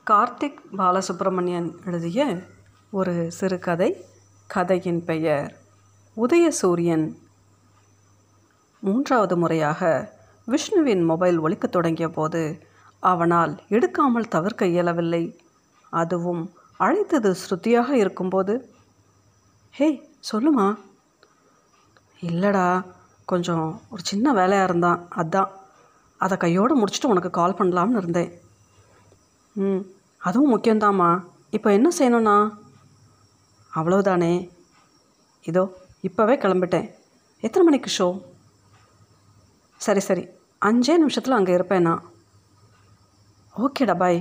கார்த்திக் பாலசுப்ரமணியன் எழுதிய ஒரு சிறுகதை கதையின் பெயர் உதயசூரியன் மூன்றாவது முறையாக விஷ்ணுவின் மொபைல் ஒலிக்கத் தொடங்கிய போது அவனால் எடுக்காமல் தவிர்க்க இயலவில்லை அதுவும் அழைத்தது ஸ்ருதியாக இருக்கும்போது ஹே சொல்லுமா இல்லைடா கொஞ்சம் ஒரு சின்ன வேலையாக இருந்தான் அதான் அதை கையோடு முடிச்சுட்டு உனக்கு கால் பண்ணலாம்னு இருந்தேன் ம் அதுவும் முக்கியம்தாம்மா இப்போ என்ன செய்யணும்னா அவ்வளவுதானே இதோ இப்போவே கிளம்பிட்டேன் எத்தனை மணிக்கு ஷோ சரி சரி அஞ்சே நிமிஷத்தில் அங்கே இருப்பேன் நான் ஓகேடா பாய்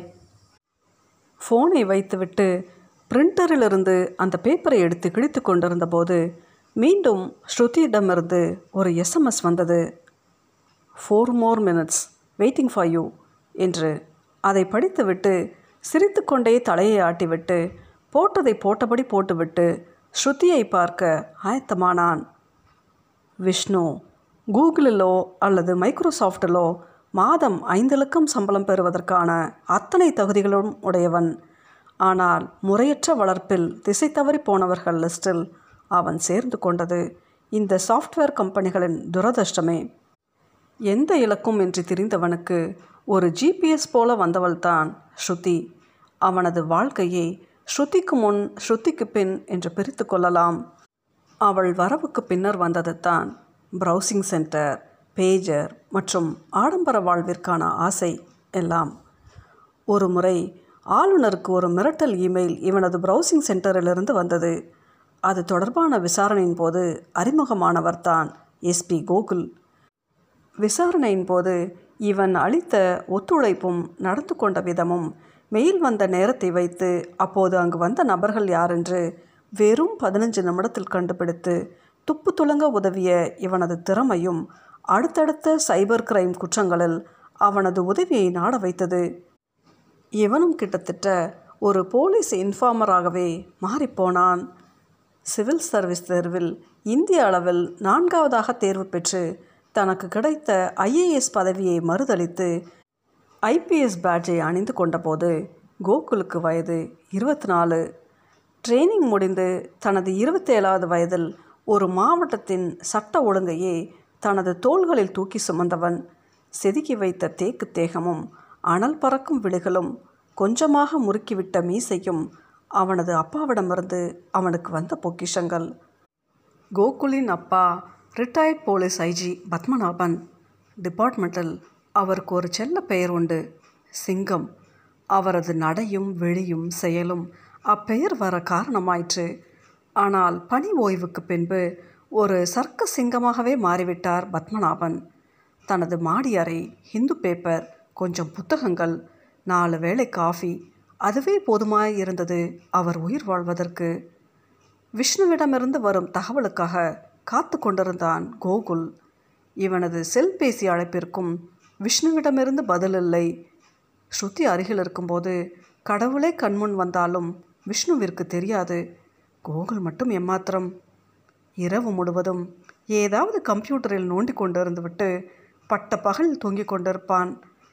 ஃபோனை வைத்துவிட்டு பிரிண்டரிலிருந்து அந்த பேப்பரை எடுத்து கிழித்து கொண்டிருந்த போது மீண்டும் ஸ்ருதியிடமிருந்து ஒரு எஸ்எம்எஸ் வந்தது four more minutes waiting for you என்று அதை படித்துவிட்டு சிரித்துக்கொண்டே தலையை ஆட்டிவிட்டு போட்டதை போட்டபடி போட்டுவிட்டு ஸ்ருதியை பார்க்க ஆயத்தமானான் விஷ்ணு கூகுளிலோ அல்லது மைக்ரோசாஃப்டிலோ மாதம் ஐந்து லட்சம் சம்பளம் பெறுவதற்கான அத்தனை தகுதிகளும் உடையவன் ஆனால் முறையற்ற வளர்ப்பில் திசை தவறி போனவர்கள் லிஸ்டில் அவன் சேர்ந்து கொண்டது இந்த சாஃப்ட்வேர் கம்பெனிகளின் துரதிர்ஷ்டமே எந்த இலக்கும் என்று தெரிந்தவனுக்கு ஒரு ஜிபிஎஸ் போல வந்தவள்தான் ஸ்ருதி அவனது வாழ்க்கையை ஸ்ருதிக்கு முன் ஸ்ருதிக்கு பின் என்று பிரித்து கொள்ளலாம் அவள் வரவுக்கு பின்னர் வந்தது தான் ப்ரௌசிங் சென்டர் பேஜர் மற்றும் ஆடம்பர வாழ்விற்கான ஆசை எல்லாம் ஒரு முறை ஆளுநருக்கு ஒரு மிரட்டல் இமெயில் இவனது ப்ரௌசிங் சென்டரிலிருந்து வந்தது அது தொடர்பான விசாரணையின் போது அறிமுகமானவர் தான் எஸ்பி கோகுல் விசாரணையின் போது இவன் அளித்த ஒத்துழைப்பும் நடந்து கொண்ட விதமும் மெயில் வந்த நேரத்தை வைத்து அப்போது அங்கு வந்த நபர்கள் யாரென்று வெறும் பதினஞ்சு நிமிடத்தில் கண்டுபிடித்து துப்பு துளங்க உதவிய இவனது திறமையும் அடுத்தடுத்த சைபர் கிரைம் குற்றங்களில் அவனது உதவியை நாட வைத்தது இவனும் கிட்டத்தட்ட ஒரு போலீஸ் இன்ஃபார்மராகவே மாறிப்போனான் சிவில் சர்வீஸ் தேர்வில் இந்திய அளவில் நான்காவதாக தேர்வு பெற்று தனக்கு கிடைத்த ஐஏஎஸ் பதவியை மறுதளித்து ஐபிஎஸ் பேட்ஜை அணிந்து கொண்டபோது கோகுலுக்கு வயது இருபத்தி நாலு ட்ரைனிங் முடிந்து தனது இருபத்தேழாவது வயதில் ஒரு மாவட்டத்தின் சட்ட ஒழுங்கையே தனது தோள்களில் தூக்கி சுமந்தவன் செதுக்கி வைத்த தேக்கு தேகமும் அனல் பறக்கும் விழிகளும் கொஞ்சமாக முறுக்கிவிட்ட மீசையும் அவனது அப்பாவிடமிருந்து அவனுக்கு வந்த பொக்கிஷங்கள் கோகுலின் அப்பா ரிட்டையர்ட் போலீஸ் ஐஜி பத்மநாபன் டிபார்ட்மெண்ட்டில் அவருக்கு ஒரு செல்ல பெயர் உண்டு சிங்கம் அவரது நடையும் வெளியும் செயலும் அப்பெயர் வர காரணமாயிற்று ஆனால் பணி ஓய்வுக்கு பின்பு ஒரு சர்க்க சிங்கமாகவே மாறிவிட்டார் பத்மநாபன் தனது மாடி அறை ஹிந்து பேப்பர் கொஞ்சம் புத்தகங்கள் நாலு வேளை காஃபி அதுவே போதுமாய் இருந்தது அவர் உயிர் வாழ்வதற்கு விஷ்ணுவிடமிருந்து வரும் தகவலுக்காக காத்து கொண்டிருந்தான் கோகுல் இவனது செல்பேசி அழைப்பிற்கும் விஷ்ணுவிடமிருந்து பதில் இல்லை ஸ்ருதி அருகில் இருக்கும்போது கடவுளே கண்முன் வந்தாலும் விஷ்ணுவிற்கு தெரியாது கோகுல் மட்டும் எம்மாத்திரம் இரவு முழுவதும் ஏதாவது கம்ப்யூட்டரில் நோண்டி கொண்டிருந்துவிட்டு பட்ட பகல் தூங்கிக் கொண்டிருப்பான்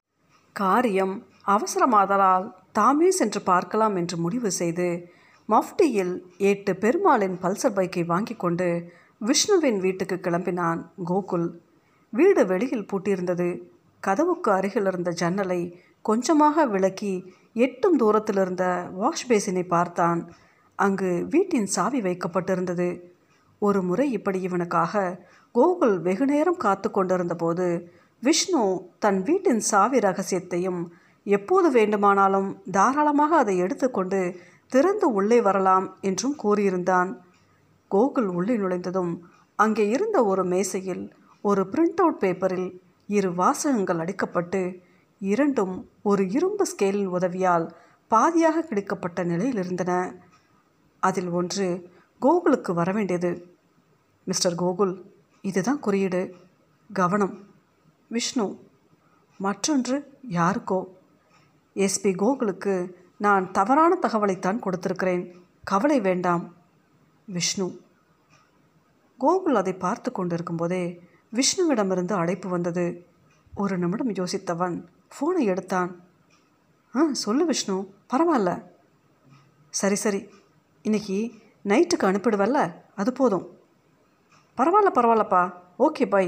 காரியம் அவசரமாதலால் தாமே சென்று பார்க்கலாம் என்று முடிவு செய்து மஃப்டியில் ஏட்டு பெருமாளின் பல்சர் பைக்கை வாங்கி கொண்டு விஷ்ணுவின் வீட்டுக்கு கிளம்பினான் கோகுல் வீடு வெளியில் பூட்டியிருந்தது கதவுக்கு அருகில் இருந்த ஜன்னலை கொஞ்சமாக விளக்கி எட்டும் தூரத்தில் இருந்த வாஷ் பேசினை பார்த்தான் அங்கு வீட்டின் சாவி வைக்கப்பட்டிருந்தது ஒரு முறை இப்படி இவனுக்காக கோகுல் வெகுநேரம் காத்து கொண்டிருந்த போது விஷ்ணு தன் வீட்டின் சாவி ரகசியத்தையும் எப்போது வேண்டுமானாலும் தாராளமாக அதை எடுத்துக்கொண்டு திறந்து உள்ளே வரலாம் என்றும் கூறியிருந்தான் கோகுல் உள்ளே நுழைந்ததும் அங்கே இருந்த ஒரு மேசையில் ஒரு பிரிண்ட் அவுட் பேப்பரில் இரு வாசகங்கள் அடிக்கப்பட்டு இரண்டும் ஒரு இரும்பு ஸ்கேலின் உதவியால் பாதியாக கிழிக்கப்பட்ட நிலையில் இருந்தன அதில் ஒன்று கோகுலுக்கு வரவேண்டியது மிஸ்டர் கோகுல் இதுதான் குறியீடு கவனம் விஷ்ணு மற்றொன்று யாருக்கோ எஸ்பி கோகுலுக்கு நான் தவறான தகவலைத்தான் கொடுத்திருக்கிறேன் கவலை வேண்டாம் விஷ்ணு கோகுல் அதை பார்த்து கொண்டிருக்கும்போதே விஷ்ணுவிடமிருந்து அழைப்பு வந்தது ஒரு நிமிடம் யோசித்தவன் ஃபோனை எடுத்தான் ஆ சொல்லு விஷ்ணு பரவாயில்ல சரி சரி இன்னைக்கு நைட்டுக்கு அனுப்பிடுவல்ல அது போதும் பரவாயில்ல பரவாயில்லப்பா ஓகே பை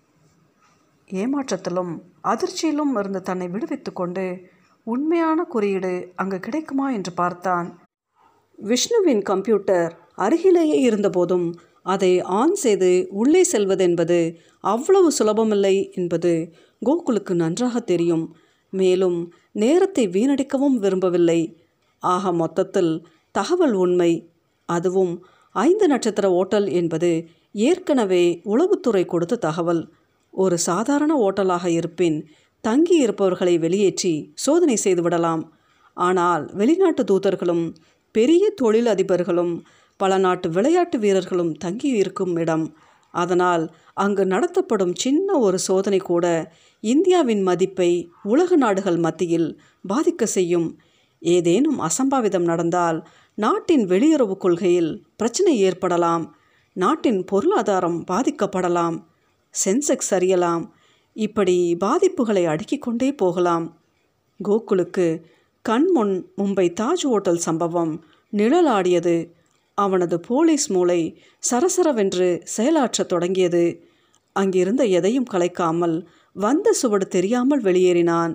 ஏமாற்றத்திலும் அதிர்ச்சியிலும் இருந்து தன்னை விடுவித்து கொண்டு உண்மையான குறியீடு அங்கு கிடைக்குமா என்று பார்த்தான் விஷ்ணுவின் கம்ப்யூட்டர் அருகிலேயே இருந்தபோதும் அதை ஆன் செய்து உள்ளே செல்வதென்பது அவ்வளவு சுலபமில்லை என்பது கோகுலுக்கு நன்றாக தெரியும் மேலும் நேரத்தை வீணடிக்கவும் விரும்பவில்லை ஆக மொத்தத்தில் தகவல் உண்மை அதுவும் ஐந்து நட்சத்திர ஓட்டல் என்பது ஏற்கனவே உளவுத்துறை கொடுத்த தகவல் ஒரு சாதாரண ஓட்டலாக இருப்பின் தங்கி இருப்பவர்களை வெளியேற்றி சோதனை செய்துவிடலாம் ஆனால் வெளிநாட்டு தூதர்களும் பெரிய தொழில் அதிபர்களும் பல நாட்டு விளையாட்டு வீரர்களும் தங்கி இருக்கும் இடம் அதனால் அங்கு நடத்தப்படும் சின்ன ஒரு சோதனை கூட இந்தியாவின் மதிப்பை உலக நாடுகள் மத்தியில் பாதிக்க செய்யும் ஏதேனும் அசம்பாவிதம் நடந்தால் நாட்டின் வெளியுறவு கொள்கையில் பிரச்சனை ஏற்படலாம் நாட்டின் பொருளாதாரம் பாதிக்கப்படலாம் சென்செக்ஸ் சரியலாம் இப்படி பாதிப்புகளை அடுக்கிக் கொண்டே போகலாம் கோகுலுக்கு கண்முன் மும்பை தாஜ் ஹோட்டல் சம்பவம் நிழலாடியது அவனது போலீஸ் மூளை சரசரவென்று செயலாற்றத் தொடங்கியது அங்கிருந்த எதையும் கலைக்காமல் வந்த சுவடு தெரியாமல் வெளியேறினான்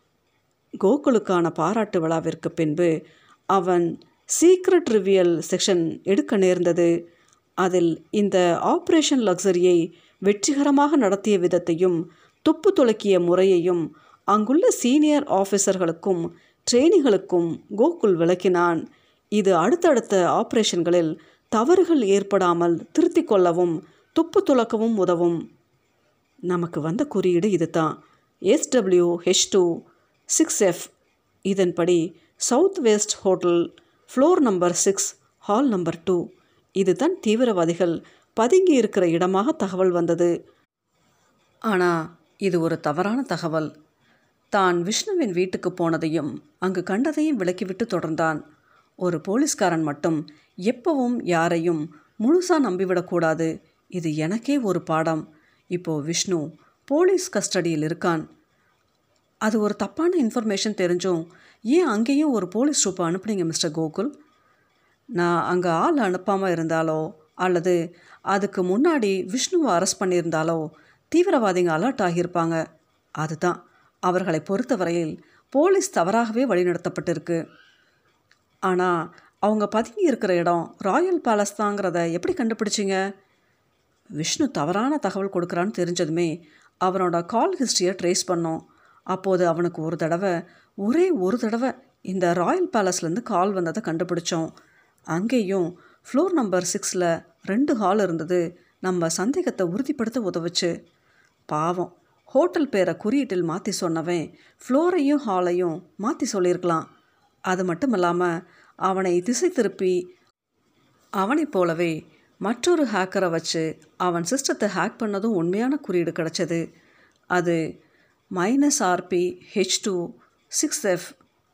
கோகுலுக்கான பாராட்டு விழாவிற்கு பின்பு அவன் சீக்ரெட் ரிவியல் செக்ஷன் எடுக்க நேர்ந்தது அதில் இந்த ஆப்ரேஷன் லக்ஸரியை வெற்றிகரமாக நடத்திய விதத்தையும் துப்பு துளக்கிய முறையையும் அங்குள்ள சீனியர் ஆஃபீஸர்களுக்கும் ட்ரெயினிகளுக்கும் கோகுல் விளக்கினான் இது அடுத்தடுத்த ஆபரேஷன்களில் தவறுகள் ஏற்படாமல் திருத்திக் கொள்ளவும் துப்பு துளக்கவும் உதவும் நமக்கு வந்த குறியீடு இதுதான் SW H two six F இதன்படி south west hotel floor number six hall number two இதுதான் தீவிரவாதிகள் பதுங்கி இருக்கிற இடமாக தகவல் வந்தது ஆனால் இது ஒரு தவறான தகவல் தான் விஷ்ணுவின் வீட்டுக்கு போனதையும் அங்கு கண்டதையும் விலக்கிவிட்டு தொடர்ந்தான் ஒரு போலீஸ்காரன் மட்டும் எப்பவும் யாரையும் முழுசாக நம்பிவிடக்கூடாது இது எனக்கே ஒரு பாடம் இப்போ விஷ்ணு போலீஸ் கஸ்டடியில் இருக்கான் அது ஒரு தப்பான இன்ஃபர்மேஷன் தெரிஞ்சும் ஏன் அங்கேயும் ஒரு போலீஸ் ட்ரூப்பை அனுப்புனீங்க மிஸ்டர் கோகுல் நான் அங்கே ஆள் அனுப்பாமல் இருந்தாலோ அல்லது அதுக்கு முன்னாடி விஷ்ணுவை அரெஸ்ட் பண்ணியிருந்தாலோ தீவிரவாதிங்க அலர்ட் ஆகியிருப்பாங்க அதுதான் அவர்களை பொறுத்தவரையில் போலீஸ் தவறாகவே வழிநடத்தப்பட்டிருக்கு ஆனால் அவங்க பதுங்கி இருக்கிற இடம் ராயல் பேலஸ் தாங்கிறத எப்படி கண்டுபிடிச்சிங்க விஷ்ணு தவறான தகவல் கொடுக்குறான்னு தெரிஞ்சதுமே அவனோட கால் ஹிஸ்ட்ரியை ட்ரேஸ் பண்ணோம் அப்போது அவனுக்கு ஒரு தடவை ஒரே ஒரு தடவை இந்த ராயல் பேலஸ்லேருந்து கால் வந்ததை கண்டுபிடிச்சோம் அங்கேயும் ஃப்ளோர் நம்பர் சிக்ஸில் ரெண்டு ஹால் இருந்தது நம்ம சந்தேகத்தை உறுதிப்படுத்த உதவுச்சு பாவம் ஹோட்டல் பேரை குறியீட்டில் மாற்றி சொன்னவன் ஃப்ளோரையும் ஹாலையும் மாற்றி சொல்லியிருக்கலாம் அது மட்டும் இல்லாமல் அவனை திசை திருப்பி அவனைப் போலவே மற்றொரு ஹேக்கரை வச்சு அவன் சிஸ்டத்தை ஹேக் பண்ணதும் உண்மையான குறியீடு கிடச்சது அது minus RP H two six F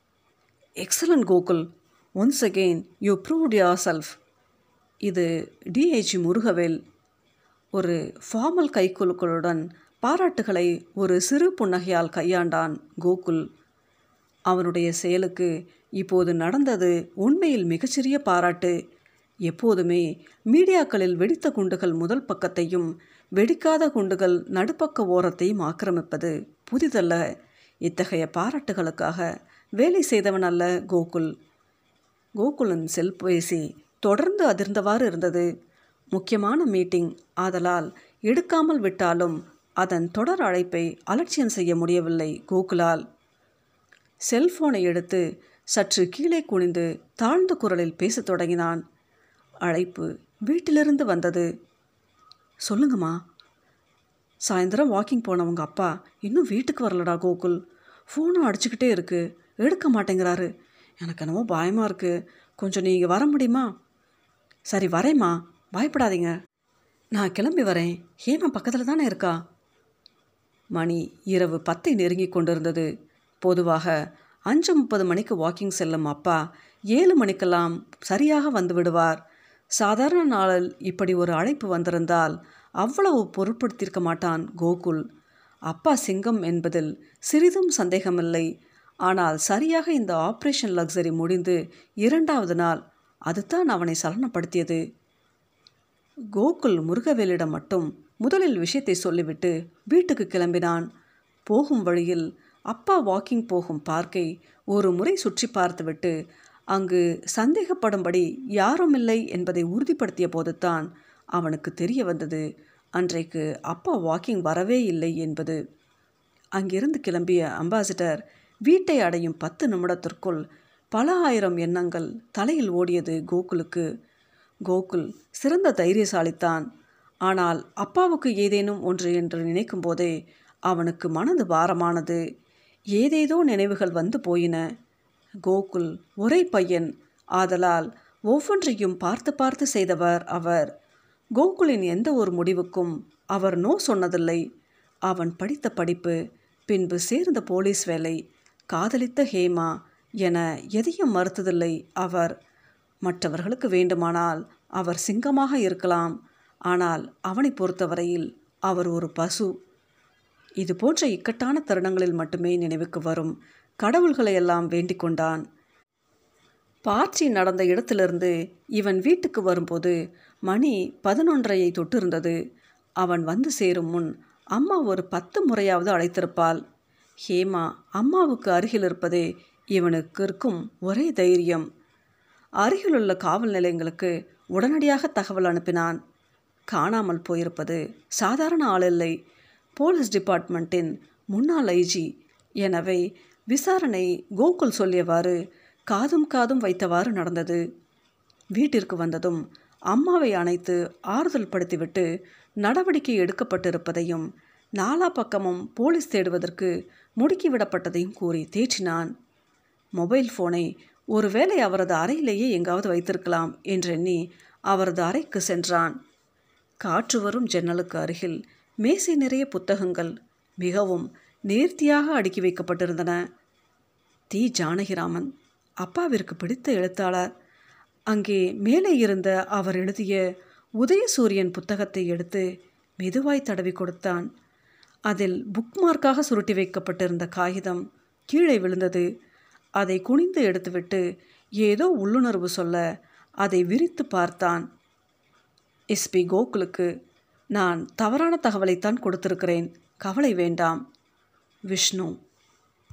excellent Gokul once again you proved yourself இது டிஹெச்சி முருகவேல் ஒரு ஃபார்மல் கைக்குலுக்களுடன் பாராட்டுகளை ஒரு சிறு புன்னகையால் கையாண்டான் கோகுல் அவனுடைய செயலுக்கு இப்போது நடந்தது உண்மையில் மிகச்சிறிய பாராட்டு எப்போதுமே மீடியாக்களில் வெடித்த குண்டுகள் முதல் பக்கத்தையும் வெடிக்காத குண்டுகள் நடுப்பக்க ஓரத்தையும் ஆக்கிரமிப்பது புதிதல்ல இத்தகைய பாராட்டுகளுக்காக வேலை செய்தவன் அல்ல கோகுல் கோகுலின் செல்பேசி தொடர்ந்து அதிர்ந்தவாறு இருந்தது முக்கியமான மீட்டிங் ஆதலால் எடுக்காமல் விட்டாலும் அதன் தொடர் அழைப்பை அலட்சியம் செய்ய முடியவில்லை கோகுலால் செல்போனை எடுத்து சற்று கீழே குனிந்து தாழ்ந்த குரலில் பேசத் தொடங்கினான் அழைப்பு வீட்டிலிருந்து வந்தது சொல்லுங்கம்மா சாயந்தரம் வாக்கிங் போனவங்க அப்பா இன்னும் வீட்டுக்கு வரலடா கோகுல் ஃபோனும் அடிச்சுக்கிட்டே இருக்கு எடுக்க மாட்டேங்கிறாரு எனக்கு என்னமோ பயமாக இருக்குது கொஞ்சம் நீங்கள் வர முடியுமா சரி வரேம்மா பயப்படாதீங்க நான் கிளம்பி வரேன் ஹேமா பக்கத்தில் தானே இருக்கா மணி இரவு பத்தை நெருங்கி கொண்டிருந்தது பொதுவாக அஞ்சு முப்பது மணிக்கு வாக்கிங் செல்லும் அப்பா ஏழு மணிக்கெல்லாம் சரியாக வந்து விடுவார் சாதாரண நாளில் இப்படி ஒரு அழைப்பு வந்திருந்தால் அவ்வளவு பொருட்படுத்தியிருக்க மாட்டான் கோகுல் அப்பா சிங்கம் என்பதில் சிறிதும் சந்தேகமில்லை ஆனால் சரியாக இந்த ஆப்ரேஷன் லக்ஸரி முடிந்து இரண்டாவது நாள் அதுதான் அவனை சலனப்படுத்தியது கோகுல் முருகவேலிடம் மட்டும் முதலில் விஷயத்தை சொல்லிவிட்டு வீட்டுக்கு கிளம்பினான் போகும் வழியில் அப்பா வாக்கிங் போகும் பார்க்கை ஒரு முறை சுற்றி பார்த்துவிட்டு அங்கு சந்தேகப்படும்படி யாரும் இல்லை என்பதை உறுதிப்படுத்திய போதுதான் அவனுக்கு தெரிய வந்தது அன்றைக்கு அப்பா வாக்கிங் வரவே இல்லை என்பது அங்கிருந்து கிளம்பிய அம்பாசிடர் வீட்டை அடையும் பத்து நிமிடத்திற்குள் பல ஆயிரம் எண்ணங்கள் தலையில் ஓடியது கோகுலுக்கு கோகுல் சிறந்த தைரியசாலித்தான் ஆனால் அப்பாவுக்கு ஏதேனும் ஒன்று என்று நினைக்கும் போதே அவனுக்கு மனது பாரமானது ஏதேதோ நினைவுகள் வந்து போயின கோகுல் ஒரே பையன் ஆதலால் ஒவ்வொன்றையும் பார்த்து பார்த்து செய்தவர் அவர் கோகுலின் எந்த ஒரு முடிவுக்கும் அவர் நோ சொன்னதில்லை அவன் படித்த படிப்பு பின்பு சேர்ந்த போலீஸ் வேலை காதலித்த ஹேமா என எதையும் மறுத்ததில்லை அவர் மற்றவர்களுக்கு வேண்டுமானால் அவர் சிங்கமாக இருக்கலாம் ஆனால் அவனை பொறுத்தவரையில் அவர் ஒரு பசு இது போன்ற இக்கட்டான தருணங்களில் மட்டுமே நினைவுக்கு வரும் கடவுள்களை எல்லாம் வேண்டிக் கொண்டான் பார்ட்டி நடந்த இடத்திலிருந்து இவன் வீட்டுக்கு வரும்போது மணி பதினொன்றையை தொட்டிருந்தது அவன் வந்து சேரும் முன் அம்மா ஒரு பத்து முறையாவது அழைத்திருப்பாள் ஹேமா அம்மாவுக்கு அருகில் இருப்பதே இவனுக்கு இருக்கும் ஒரே தைரியம் அருகிலுள்ள காவல் நிலையங்களுக்கு உடனடியாக தகவல் அனுப்பினான் காணாமல் போயிருப்பது சாதாரண ஆள் இல்லை போலீஸ் டிபார்ட்மெண்ட்டின் முன்னாள் ஐஜி எனவே விசாரணை கோகுல் சொல்லியவாறு காதும் காதும் வைத்தவாறு நடந்தது வீட்டிற்கு வந்ததும் அம்மாவை அணைத்து ஆறுதல் படுத்திவிட்டு நடவடிக்கை எடுக்கப்பட்டிருப்பதையும் நாலா பக்கமும் போலீஸ் தேடுவதற்கு முடுக்கிவிடப்பட்டதையும் கூறி தேற்றினான் மொபைல் ஃபோனை ஒருவேளை அவரது அறையிலேயே எங்காவது வைத்திருக்கலாம் என்றெண்ணி அவரது அறைக்கு சென்றான் காற்று வரும் ஜன்னலுக்கு அருகில் மேசை நிறைய புத்தகங்கள் மிகவும் நேர்த்தியாக அடுக்கி வைக்கப்பட்டிருந்தன தி ஜானகிராமன் அப்பாவிற்கு பிடித்த எழுத்தாளர் அங்கே மேலே இருந்த அவர் எழுதிய உதயசூரியன் புத்தகத்தை எடுத்து மெதுவாய் தடவி கொடுத்தான் அதில் புக்மார்க்காக சுருட்டி வைக்கப்பட்டிருந்த காகிதம் கீழே விழுந்தது அதை குனிந்து எடுத்துவிட்டு ஏதோ உள்ளுணர்வு சொல்ல அதை விரித்து பார்த்தான் எஸ்பி கோகுலுக்கு நான் தவறான தகவலைத்தான் கொடுத்திருக்கிறேன் கவலை வேண்டாம் விஷ்ணு